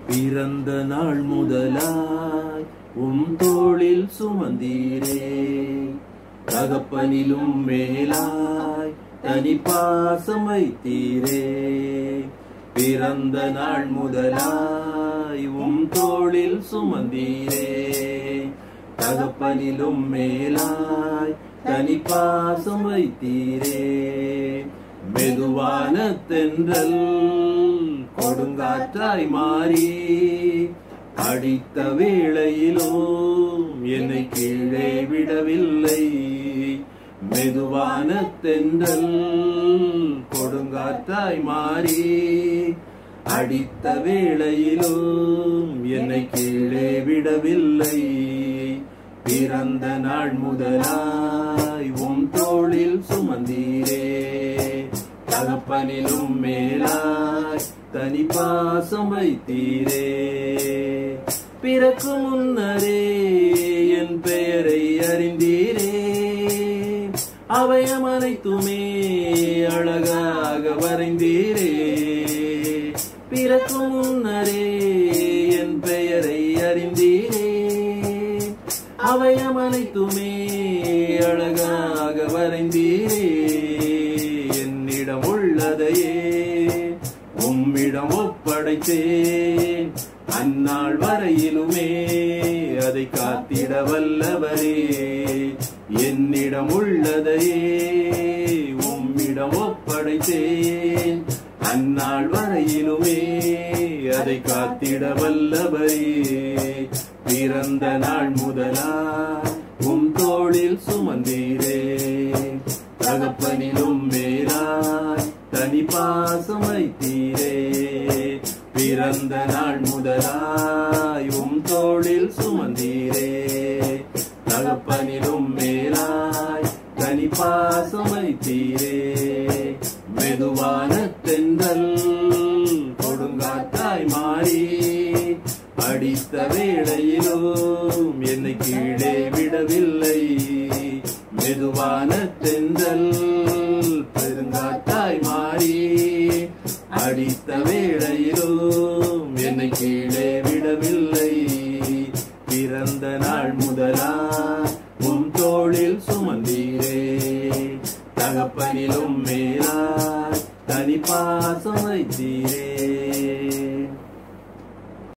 பிறந்த நாள் முதலாய் உம் தோளில் சுமந்தீரே தகப்பனிலும் மேலாய் தனி பாசம் வைத்தீரே பிறந்த நாள் முதலாய் உம் தோளில் சுமந்தீரே தகப்பனிலும் மேலாய் தனி பாசம் வைத்தீரே மெதுவான தென்றல் கொடுங்காற்றாய் மாறி அடித்த வேளையிலும் என்னை கீழே விடவில்லை மெதுவான தென்றல் கொடுங்காற்றாய் மாறி அடித்த வேளையிலும் என்னை கீழே விடவில்லை பிறந்த நாள் முதலாய் உம் தோளில் சுமந்தீரே தகப்பனிலும் மேலாய் தனி பாசம் வைத்தீரே பிறக்கும் முன்னரே என் பெயரை அறிந்தீரே அவயம் அனைத்துமே அழகாக வரைந்தீரே பிறக்கும் முன்னரே என் பெயரை அறிந்தீரே அவயம் அனைத்துமே அழகாக வரைந்தீரே என்னிடம் உள்ளதையே உம்மிடம் ஒப்படைத்தேன் அந்நாள் வரையிலுமே அதை காத்திட வல்லவரே என்னிடம் உள்ளதையே உம்மிடம் ஒப்படைத்தேன் அந்நாள் வரையிலுமே அதை காத்திட வல்லவரே பிறந்த நாள் முதலா உம் தோளில் சுமந்தீரே தகப்பனிலும் மேலாய் தனி பாசம் வைத்தீரே பிறந்த நாள் முதலாய் உம் தோளில் சுமந்தீரே தகப்பனிலும் மேலாய் தனி பாசம் வைத்தீரே மெதுவான தென்றல் கொடுங்காற்றாய் மாறி அடித்த வேளையிலும் என்னை கீழே விடவில்லை மெதுவான தென்றல் பெருங்காற்றாய் மாறி அடித்த வேளையிலும் என்னை கீழே விடவில்லை பிறந்த நாள் முதலா உம் தோளில் சுமந்தீரே தகப்பனிலும் மேலாய் தனி பாசம் வைத்தீரே